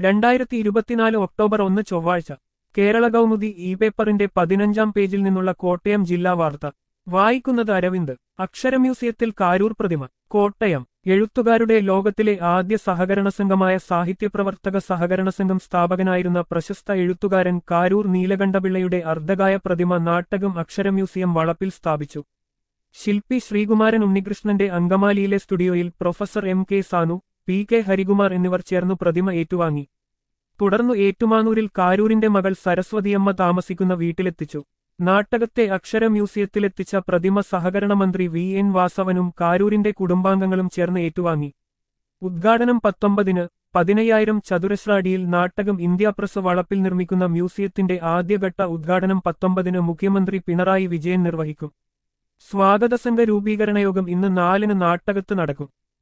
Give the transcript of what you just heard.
രണ്ടായിരത്തി ഇരുപത്തിനാല് ഒക്ടോബർ ഒന്ന് ചൊവ്വാഴ്ച കേരള കൗമുദി ഇ പേപ്പറിന്റെ പതിനഞ്ചാം പേജിൽ നിന്നുള്ള കോട്ടയം ജില്ലാ വാർത്ത വായിക്കുന്നത് അരവിന്ദ് അക്ഷര മ്യൂസിയത്തിൽ കാരൂർ പ്രതിമ കോട്ടയം എഴുത്തുകാരുടെ ലോകത്തിലെ ആദ്യ സഹകരണ സംഘമായ സാഹിത്യപ്രവർത്തക സഹകരണ സംഘം സ്ഥാപകനായിരുന്ന പ്രശസ്ത എഴുത്തുകാരൻ കാരൂർ നീലകണ്ഠപിള്ളയുടെ അർദ്ധകായ പ്രതിമ നാട്ടകം അക്ഷര മ്യൂസിയം വളപ്പിൽ സ്ഥാപിച്ചു ശില്പി ശ്രീകുമാരൻ ഉണ്ണികൃഷ്ണന്റെ അങ്കമാലിയിലെ സ്റ്റുഡിയോയിൽ professor M K Sanu P K Harikumar എന്നിവർ ചേർന്നു പ്രതിമ ഏറ്റുവാങ്ങി തുടർന്നു ഏറ്റുമാനൂരിൽ കാരൂരിന്റെ മകൾ സരസ്വതിയമ്മ താമസിക്കുന്ന വീട്ടിലെത്തിച്ചു നാട്ടകത്തെ അക്ഷര മ്യൂസിയത്തിലെത്തിച്ച പ്രതിമ സഹകരണ മന്ത്രി വി എൻ വാസവനും കാരൂരിന്റെ കുടുംബാംഗങ്ങളും ചേർന്ന് ഏറ്റുവാങ്ങി ഉദ്ഘാടനം പത്തൊമ്പതിന് പതിനയ്യായിരം ചതുരശ്ര അടിയിൽ നാട്ടകം ഇന്ത്യ പ്രസ് വളപ്പിൽ നിർമ്മിക്കുന്ന മ്യൂസിയത്തിന്റെ ആദ്യഘട്ട ഉദ്ഘാടനം പത്തൊമ്പതിന് മുഖ്യമന്ത്രി പിണറായി വിജയൻ നിർവഹിക്കും സ്വാഗതസംഘ രൂപീകരണ യോഗം ഇന്ന് നാലിന് നാട്ടകത്ത് നടക്കും